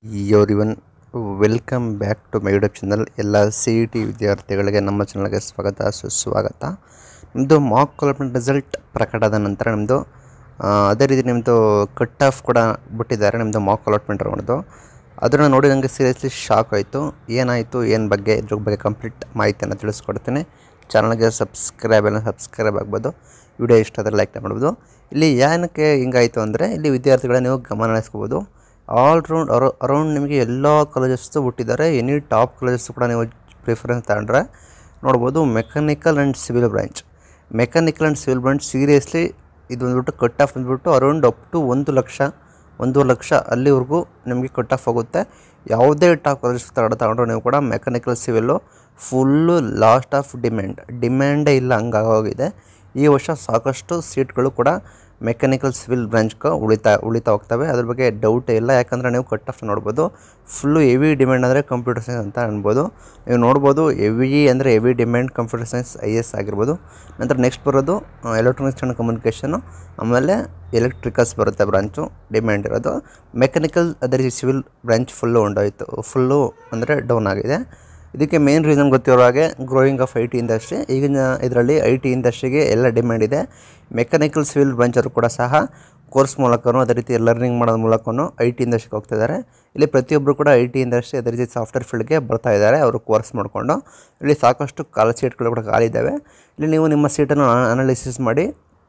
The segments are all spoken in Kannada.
everyone welcome back to my YouTube channel ಎಲ್ಲ ಸಿ ಇ ಟಿ ವಿದ್ಯಾರ್ಥಿಗಳಿಗೆ ನಮ್ಮ ಚಾನಲ್ಗೆ ಸ್ವಾಗತ ಸುಸ್ವಾಗತ ನಿಮ್ಮದು ಮಾಕ್ ಡೆವಲಪ್ಮೆಂಟ್ ರಿಸಲ್ಟ್ ಪ್ರಕಟದ ನಂತರ ನಿಮ್ಮದು ಅದೇ ರೀತಿ ನಿಮ್ಮದು ಕಟ್ ಆಫ್ ಕೂಡ ಬಿಟ್ಟಿದ್ದಾರೆ ನಿಮ್ಮದು ಮಾಕ್ ಅಲಾಟ್ಮೆಂಟ್ ಅನ್ನೋದು ಅದನ್ನು ನೋಡಿ ನನಗೆ ಸೀರಿಯಸ್ಲಿ ಶಾಕ್ ಆಯಿತು ಏನಾಯಿತು ಏನು ಬಗ್ಗೆ ಇದ್ರ ಬಗ್ಗೆ ಕಂಪ್ಲೀಟ್ ಮಾಹಿತಿಯನ್ನು ತಿಳಿಸ್ಕೊಡ್ತೀನಿ ಚಾನಲ್ಗೆ ಸಬ್ಸ್ಕ್ರೈಬ್ ಎಲ್ಲ ಸಬ್ಸ್ಕ್ರೈಬ್ ಆಗ್ಬೋದು ವಿಡಿಯೋ ಇಷ್ಟ ಆದರೆ ಲೈಕ್ ಮಾಡ್ಬೋದು ಇಲ್ಲಿ ಏನಕ್ಕೆ ಹಿಂಗಾಯಿತು ಅಂದರೆ ಇಲ್ಲಿ ವಿದ್ಯಾರ್ಥಿಗಳ ನೀವು ಗಮನ ಹರಿಸ್ಕೋಬೋದು ಆಲ್ ರೌಂಡ್ ಅರೌ ಅರೌಂಡ್ ನಿಮಗೆ ಎಲ್ಲ ಕಾಲೇಜಸ್ಸು ಬಿಟ್ಟಿದ್ದಾರೆ ಎನಿ ಟಾಪ್ ಕಾಲೇಜಸ್ ಕೂಡ ನೀವು ಪ್ರಿಫರೆನ್ಸ್ ತಗೊಂಡ್ರೆ ನೋಡ್ಬೋದು mechanical and civil branch mechanical and civil branch seriously ಇದು ಬಂದ್ಬಿಟ್ಟು ಕಟ್ ಆಫ್ ಬಂದ್ಬಿಟ್ಟು ಅರೌಂಡ್ ಅಪ್ ಟು ಒಂದು ಲಕ್ಷ ಒಂದೂವರೆ ಲಕ್ಷ ಅಲ್ಲಿವರೆಗೂ ನಿಮಗೆ ಕಟ್ ಆಫ್ ಆಗುತ್ತೆ ಯಾವುದೇ ಟಾಪ್ ಕಾಲೇಜಸ್ ತಗೊಂಡು ತಗೊಂಡ್ರು ನೀವು ಕೂಡ mechanical civil full lost of demand ಡಿಮ್ಯಾಂಡೇ ಇಲ್ಲ ಹಂಗಾಗೋಗಿದೆ ಈ ವರ್ಷ ಸಾಕಷ್ಟು ಸೀಟ್ಗಳು ಕೂಡ ಮೆಕ್ಯಾನಿಕಲ್ ಸಿವಿಲ್ ಬ್ರಾಂಚ್ಗೆ ಉಳಿತಾ ಉಳಿತಾ ಹೋಗ್ತವೆ ಅದ್ರ ಬಗ್ಗೆ ಡೌಟೇ ಇಲ್ಲ ಯಾಕಂದರೆ ನೀವು ಕಟ್ ಆಫ್ ನೋಡ್ಬೋದು ಫುಲ್ಲು ಹೆವಿ ಡಿಮ್ಯಾಂಡ್ ಅಂದರೆ ಕಂಪ್ಯೂಟರ್ ಸೈನ್ಸ್ ಅಂತ ಅನ್ಬೋದು ನೀವು ನೋಡ್ಬೋದು ಹೆವಿ ಅಂದರೆ heavy demand computer science I S ಆಗಿರ್ಬೋದು ನಂತರ ನೆಕ್ಸ್ಟ್ ಬರೋದು ಎಲೆಕ್ಟ್ರಾನಿಕ್ಸ್ ಆ್ಯಂಡ್ ಕಮ್ಯುನಿಕೇಷನು ಆಮೇಲೆ ಎಲೆಕ್ಟ್ರಿಕಲ್ಸ್ ಬರುತ್ತೆ ಬ್ರಾಂಚು ಡಿಮ್ಯಾಂಡ್ ಇರೋದು ಮೆಕ್ಯಾನಿಕಲ್ ಅದೇ ರೀತಿ ಸಿವಿಲ್ ಬ್ರಾಂಚ್ ಫುಲ್ಲು ಉಂಡೋಯ್ತು ಫುಲ್ಲು ಅಂದರೆ ಡೌನ್ ಆಗಿದೆ ಇದಕ್ಕೆ ಮೇನ್ ರೀಸನ್ ಗೊತ್ತಿರೋ ಹಾಗೆ growing of I T industry ಈಗಿನ ಇದರಲ್ಲಿ ಐ ಟಿ ಇಂಡಸ್ಟ್ರಿಗೆ ಎಲ್ಲ ಡಿಮ್ಯಾಂಡ್ ಇದೆ ಮೆಕ್ಯಾನಿಕಲ್ ಸಿವಿಲ್ ಬ್ರಾಂಚರು ಕೂಡ ಸಹ ಕೋರ್ಸ್ ಮೂಲಕನೂ ಅದೇ ರೀತಿ ಲರ್ನಿಂಗ್ ಮಾಡೋದ್ರ ಮೂಲಕನೂ ಐ ಟಿ ಇಂಡಸ್ಟ್ರಿಗೆ ಹೋಗ್ತಿದ್ದಾರೆ ಇಲ್ಲಿ ಪ್ರತಿಯೊಬ್ಬರು ಕೂಡ ಐ ಟಿ ಇಂಡಸ್ಟ್ರಿ ಅದೇ ರೀತಿ ಸಾಫ್ಟ್ವೇರ್ ಫೀಲ್ಡ್ಗೆ ಬರ್ತಾ ಇದ್ದಾರೆ ಅವರು ಕೋರ್ಸ್ ಮಾಡಿಕೊಂಡು ಇಲ್ಲಿ ಸಾಕಷ್ಟು ಕಾಲೇಜ್ ಸೀಟ್ಗಳು ಕೂಡ ಖಾಲಿ ಇದ್ದಾವೆ ಇಲ್ಲಿ ನೀವು ನಿಮ್ಮ ಸೀಟನ್ನು ಅನಾಲಿಸಿಸ್ ಮಾಡಿ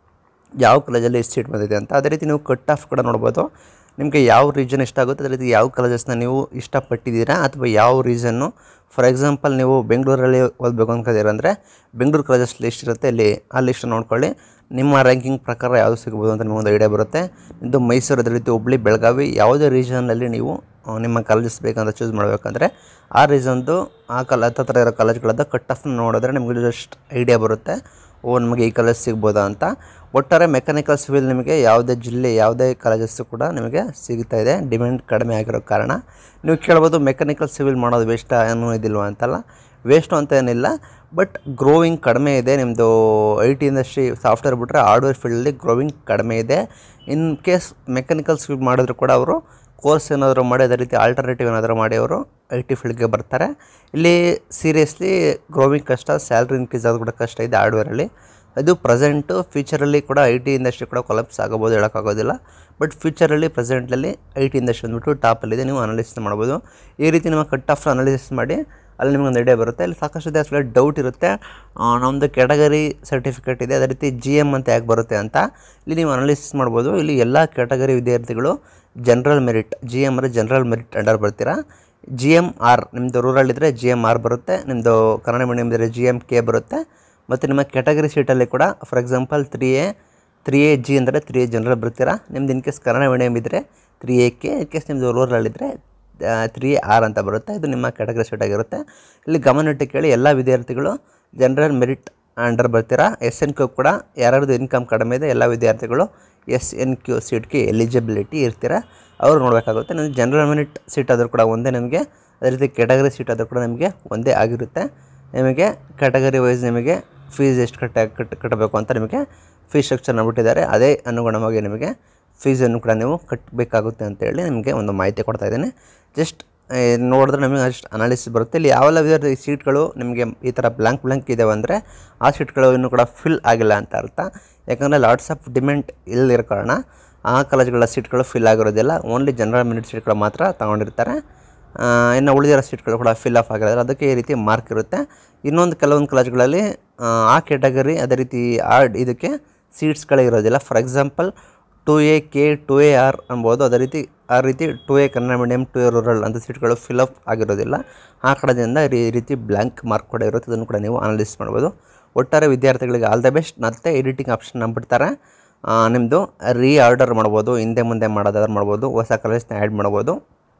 ಯಾವ ಕಾಲೇಜಲ್ಲಿ ಎಷ್ಟು ಸೀಟ್ ಬಂದಿದೆ ಅಂತ ಅದೇ ರೀತಿ ನೀವು ಕಟ್ ಆಫ್ ಕೂಡ ನೋಡ್ಬೋದು ನಿಮಗೆ ಯಾವ ರೀಜನ್ ಇಷ್ಟ ಆಗುತ್ತೆ ಅದೇ ರೀತಿ ಯಾವ ಕಾಲೇಜಸ್ನ ನೀವು ಇಷ್ಟಪಟ್ಟಿದ್ದೀರಾ ಅಥವಾ ಯಾವ ರೀಸನ್ನು ಫಾರ್ ಎಕ್ಸಾಂಪಲ್ ನೀವು ಬೆಂಗಳೂರಲ್ಲಿ ಓದಬೇಕು ಅನ್ಕೋತೀರ ಅಂದರೆ ಬೆಂಗಳೂರು ಕಾಲೇಜಸ್ ಲಿಸ್ಟ್ ಇರುತ್ತೆ ಇಲ್ಲಿ ಆ ಲಿಸ್ಟ್ ನೋಡ್ಕೊಳ್ಳಿ ನಿಮ್ಮ ರ್ಯಾಂಕಿಂಗ್ ಪ್ರಕಾರ ಯಾವುದು ಸಿಗ್ಬೋದು ಅಂತ ನಿಮಗೊಂದು ಐಡಿಯಾ ಬರುತ್ತೆ ಇದು ಮೈಸೂರು ಅದೇ ರೀತಿ ಹುಬ್ಳಿ ಬೆಳಗಾವಿ ಯಾವುದೇ ರೀಜನಲ್ಲಿ ನೀವು ಆ, ನಿಮ್ಮ ಕಾಲೇಜಸ್ ಬೇಕಂತ ಚೂಸ್ ಮಾಡಬೇಕಂದ್ರೆ ಆ ರೀಸನ್ದು ಆ ಕಾಲ ಹತ್ತತ್ರ ಇರೋ ಕಾಲೇಜ್ಗಳದ್ದು ಕಟ್ ಆಫ್ ನೋಡಿದ್ರೆ ನಿಮಗೆ ಜಸ್ಟ್ ಐಡಿಯಾ ಬರುತ್ತೆ ಓ ನಮಗೆ ಈ ಕಾಲೇಜ್ ಸಿಗ್ಬೋದಾ ಅಂತ ಒಟ್ಟಾರೆ ಮೆಕ್ಯಾನಿಕಲ್ ಸಿವಿಲ್ ನಿಮಗೆ ಯಾವುದೇ ಜಿಲ್ಲೆ ಯಾವುದೇ ಕಾಲೇಜಸ್ಸು ಕೂಡ ನಿಮಗೆ ಸಿಗ್ತಾ ಇದೆ ಡಿಮ್ಯಾಂಡ್ ಕಡಿಮೆ ಆಗಿರೋ ಕಾರಣ ನೀವು ಕೇಳ್ಬೋದು ಮೆಕ್ಯಾನಿಕಲ್ ಸಿವಿಲ್ ಮಾಡೋದು ವೇಸ್ಟ್ ಏನೂ ಇದಿಲ್ವಾ ಅಂತಲ್ಲ ವೇಸ್ಟು ಅಂತ ಏನಿಲ್ಲ ಬಟ್ ಗ್ರೋವಿಂಗ್ ಕಡಿಮೆ ಇದೆ ನಿಮ್ಮದು ಐ ಟಿ ಇಂಡಸ್ಟ್ರಿ ಸಾಫ್ಟ್ವೇರ್ ಬಿಟ್ಟರೆ ಹಾರ್ಡ್ವೇರ್ ಫೀಲ್ಡಲ್ಲಿ ಗ್ರೋವಿಂಗ್ ಕಡಿಮೆ ಇದೆ ಇನ್ ಕೇಸ್ ಮೆಕ್ಯಾನಿಕಲ್ ಸಿವಿಲ್ ಮಾಡಿದ್ರು ಕೂಡ ಅವರು ಕೋರ್ಸ್ ಏನಾದರೂ ಮಾಡಿ ಅದೇ ರೀತಿ ಆಲ್ಟರ್ನೇಟಿವ್ ಏನಾದರೂ ಮಾಡಿ ಅವರು ಐ ಟಿ ಫೀಲ್ಡ್ಗೆ ಬರ್ತಾರೆ ಇಲ್ಲಿ ಸೀರಿಯಸ್ಲಿ ಗ್ರೋವಿಂಗ್ ಕಷ್ಟ ಸ್ಯಾಲ್ರಿ ಇನ್ಕ್ರೀಸ್ ಆಗೋದು ಕೂಡ ಕಷ್ಟ ಇದೆ ಹಾರ್ಡ್ವೇರಲ್ಲಿ ಅದು ಪ್ರೆಸೆಂಟು ಫ್ಯೂಚರಲ್ಲಿ ಕೂಡ ಐ ಟಿ ಇಂಡಸ್ಟ್ರಿ ಕೂಡ ಕೊಲಪ್ಸ್ ಆಗಬೋದು ಹೇಳೋಕ್ಕಾಗೋದಿಲ್ಲ ಬಟ್ ಫ್ಯೂಚರಲ್ಲಿ ಪ್ರೆಸೆಂಟಲ್ಲಿ ಐ ಟಿ ಇಂಡಸ್ಟ್ರಿ ಅಂದ್ಬಿಟ್ಟು ಟಾಪಲ್ಲಿದೆ ನೀವು ಅನಾಲಿಸಿಸ್ ಮಾಡ್ಬೋದು ಈ ರೀತಿ ನಿಮ್ಮ ಕಟ್ ಆಫ್ ಅನಾಲಿಸಿಸ್ ಮಾಡಿ ಅಲ್ಲಿ ನಿಮ್ಗೆ ಒಂದು ಐಡಿಯಾ ಬರುತ್ತೆ ಇಲ್ಲಿ ಸಾಕಷ್ಟು ವಿದ್ಯಾರ್ಥಿಗಳ ಡೌಟ್ ಇರುತ್ತೆ ಆ, ನಮ್ಮದು ಕ್ಯಾಟಗರಿ ಸರ್ಟಿಫಿಕೇಟ್ ಇದೆ ಅದೇ ರೀತಿ ಜಿ ಎಮ್ ಅಂತ ಯಾಕೆ ಬರುತ್ತೆ ಅಂತ ಇಲ್ಲಿ ನೀವು ಅನಾಲಿಸಿಸ್ ಮಾಡ್ಬೋದು ಇಲ್ಲಿ ಎಲ್ಲ ಕ್ಯಾಟಗರಿ ವಿದ್ಯಾರ್ಥಿಗಳು ಜನರಲ್ ಮೆರಿಟ್ ಜಿ ಎಮ್ ಅಂದರೆ ಜನರಲ್ ಮೆರಿಟ್ ಅಂಡರ್ ಬರ್ತೀರಾ ಜಿ ಎಮ್ ಆರ್ ನಿಮ್ಮದು ರೂರಲ್ ಇದ್ದರೆ ಜಿ ಎಮ್ ಆರ್ ಬರುತ್ತೆ ನಿಮ್ಮದು ಕನ್ನಡ ಮೀಡಿಯಮ್ ಇದ್ದರೆ ಜಿ ಎಮ್ ಕೆ ಬರುತ್ತೆ ಮತ್ತು ನಿಮ್ಮ ಕ್ಯಾಟಗರಿ ಸೀಟಲ್ಲಿ ಕೂಡ for example three A three A G ಅಂದರೆ ತ್ರೀ ಎ ಜನರಲ್ ಬರ್ತೀರಾ ನಿಮ್ದು ಇನ್ ಕೇಸ್ ಕನ್ನಡ ಮೀಡಿಯಮ್ ಇದ್ದರೆ three A K in case ನಿಮ್ಮದು ರೂರಲ್ ಇದ್ದರೆ ತ್ರೀ ಆರ್ ಅಂತ ಬರುತ್ತೆ ಇದು ನಿಮ್ಮ ಕ್ಯಾಟಗರಿ ಸೀಟ್ ಆಗಿರುತ್ತೆ ಇಲ್ಲಿ ಗಮನಟ್ಟು ಕೇಳಿ ಎಲ್ಲ ವಿದ್ಯಾರ್ಥಿಗಳು ಜನರಲ್ ಮೆರಿಟ್ ಅಂಡರ್ ಬರ್ತೀರಾ ಎಸ್ ಎನ್ ಕ್ಯೂ ಕೂಡ ಯಾರ್ಯಾರ್ದು ಇನ್ಕಮ್ ಕಡಿಮೆ ಇದೆ ಎಲ್ಲ ವಿದ್ಯಾರ್ಥಿಗಳು ಎಸ್ ಎನ್ ಕ್ಯೂ ಸೀಟ್ಗೆ ಎಲಿಜಿಬಿಲಿಟಿ ಇರ್ತೀರಾ ಅವ್ರು ನೋಡಬೇಕಾಗುತ್ತೆ ನಿಮಗೆ ಜನರಲ್ ಮೆರಿಟ್ ಸೀಟ್ ಆದರೂ ಕೂಡ ಒಂದೇ ನಿಮಗೆ ಅದೇ ರೀತಿ ಕ್ಯಾಟಗರಿ ಸೀಟ್ ಆದರೂ ಕೂಡ ನಿಮಗೆ ಒಂದೇ ಆಗಿರುತ್ತೆ ನಿಮಗೆ ಕ್ಯಾಟಗರಿ ವೈಸ್ ನಿಮಗೆ ಫೀಸ್ ಎಷ್ಟು ಕಟ್ಟ ಕಟ್ ಕಟ್ಟಬೇಕು ಅಂತ ನಿಮಗೆ ಫೀಸ್ ಸ್ಟ್ರಕ್ಚರ್ನ ಬಿಟ್ಟಿದ್ದಾರೆ ಅದೇ ಅನುಗುಣವಾಗಿ ನಿಮಗೆ ಫೀಸನ್ನು ಕೂಡ ನೀವು ಕಟ್ಟಬೇಕಾಗುತ್ತೆ ಅಂತೇಳಿ ನಿಮಗೆ ಒಂದು ಮಾಹಿತಿ ಕೊಡ್ತಾ ಇದ್ದೀನಿ ಜಸ್ಟ್ ನೋಡಿದ್ರೆ ನಿಮಗೆ ಅಷ್ಟು ಅನಾಲಿಸಿಸ್ ಬರುತ್ತೆ ಇಲ್ಲಿ ಯಾವೆಲ್ಲ ವಿಧದ ಸೀಟ್ಗಳು ನಿಮಗೆ ಈ ಥರ ಬ್ಲ್ಯಾಂಕ್ ಬ್ಲ್ಯಾಂಕ್ ಇದ್ದಾವೆ ಅಂದರೆ ಆ ಸೀಟ್ಗಳು ಇನ್ನೂ ಕೂಡ ಫಿಲ್ ಆಗಿಲ್ಲ ಅಂತ ಅರ್ಥ ಯಾಕಂದರೆ ಲಾಟ್ಸ್ ಆಫ್ ಡಿಮ್ಯಾಂಡ್ ಇಲ್ಲಿರೋ ಕಾರಣ ಆ ಕಾಲೇಜ್ಗಳ ಸೀಟ್ಗಳು ಫಿಲ್ ಆಗಿರೋದಿಲ್ಲ ಓನ್ಲಿ ಜನರಲ್ ಮಿನಿಟ್ ಸೀಟ್ಗಳು ಮಾತ್ರ ತಗೊಂಡಿರ್ತಾರೆ ಆ, ಇನ್ನು ಉಳಿದಿರೋ ಸೀಟ್ಗಳು ಕೂಡ ಫಿಲ್ ಆಫ್ ಆಗಿರೋದ್ರೆ ಅದಕ್ಕೆ ಈ ರೀತಿ ಮಾರ್ಕ್ ಇರುತ್ತೆ ಇನ್ನೊಂದು ಕೆಲವೊಂದು ಕಾಲೇಜ್ಗಳಲ್ಲಿ ಆ, ಆ ಕ್ಯಾಟಗರಿ ಅದೇ ರೀತಿ ಆ ಇದಕ್ಕೆ ಸೀಟ್ಸ್ಗಳೇ ಇರೋದಿಲ್ಲ for example two A K two A R ಅನ್ಬೋದು ಅದೇ ರೀತಿ ಆ ರೀತಿ two A Kannada medium two A rural ಅಂತ ಸೀಟ್ಗಳು ಫಿಲ್ ಅಪ್ ಆಗಿರೋದಿಲ್ಲ ಆ ಕಡೆಯಿಂದ ಈ ರೀತಿ ಬ್ಲ್ಯಾಂಕ್ ಮಾರ್ಕ್ ಕೂಡ ಇರುತ್ತೆ ಅದನ್ನು ಕೂಡ ನೀವು ಅನಾಲಿಸ್ ಮಾಡ್ಬೋದು ಒಟ್ಟಾರೆ ವಿದ್ಯಾರ್ಥಿಗಳಿಗೆ ಆಲ್ ದ ಬೆಸ್ಟ್ ಮತ್ತೆ ಎಡಿಟಿಂಗ್ ಆಪ್ಷನ್ ನಂಬಿಡ್ತಾರೆ ನಿಮ್ಮದು ರೀ ಆರ್ಡರ್ ಮಾಡ್ಬೋದು ಹಿಂದೆ ಮುಂದೆ ಮಾಡೋದಾದ್ರೆ ಮಾಡ್ಬೋದು ಹೊಸ ಕಾಲೇಜ್ನ ಆ್ಯಡ್ ಮಾಡ್ಬೋದು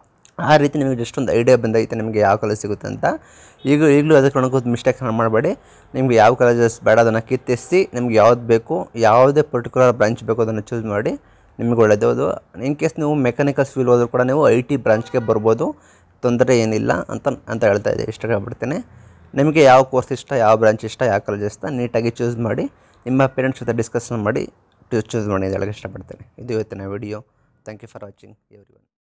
ಆ ರೀತಿ ನಿಮಗೆ ಜಸ್ಟ್ ಒಂದು ಐಡಿಯಾ ಬಂದೈತೆ ನಿಮಗೆ ಯಾವ ಕಾಲೇಜ್ ಸಿಗುತ್ತೆ ಅಂತ ಈಗ ಈಗಲೂ ಅದಕ್ಕೆ ಒಣಗೋದು ಮಿಸ್ಟೇಕ್ ಮಾಡಬೇಡಿ ನಿಮ್ಗೆ ಯಾವ ಕಾಲೇಜಸ್ ಬೇಡ ಅದನ್ನು ಕಿತ್ತೆಸಿ ನಿಮ್ಗೆ ಯಾವ್ದು ಬೇಕು ಯಾವುದೇ ಪರ್ಟಿಕ್ಯುಲರ್ ಬ್ರಾಂಚ್ ಬೇಕು ಅದನ್ನು ಚೂಸ್ ಮಾಡಿ ನಿಮ್ಗೆ ಒಳ್ಳೆಯದು ಅದು ಇನ್ ಕೇಸ್ ನೀವು ಮೆಕ್ಯಾನಿಕಲ್ ಫೀಲ್ ಹೋದರೂ ಕೂಡ ನೀವು ಐ ಟಿ ಬ್ರಾಂಚ್ಗೆ ಬರ್ಬೋದು ತೊಂದರೆ ಏನಿಲ್ಲ ಅಂತ ಅಂತ ಹೇಳ್ತಾ ಇದ್ದೆ ಇಷ್ಟ ಹೇಳ್ಬಿಡ್ತೇನೆ ನಿಮಗೆ ಯಾವ ಕೋರ್ಸ್ ಇಷ್ಟ ಯಾವ ಬ್ರಾಂಚ್ ಇಷ್ಟ ಯಾವ ಕಾಲೇಜ್ ಇಷ್ಟ ನೀಟಾಗಿ ಚೂಸ್ ಮಾಡಿ ನಿಮ್ಮ ಪೇರೆಂಟ್ಸ್ ಜೊತೆ ಡಿಸ್ಕಷನ್ ಮಾಡಿ ಚೂಸ್ ಮಾಡಿ ಅಂತ ಹೇಳಕ್ಕೆ ಇಷ್ಟಪಡ್ತೇನೆ ಇದು ಇವತ್ತಿನ video thank you for watching every one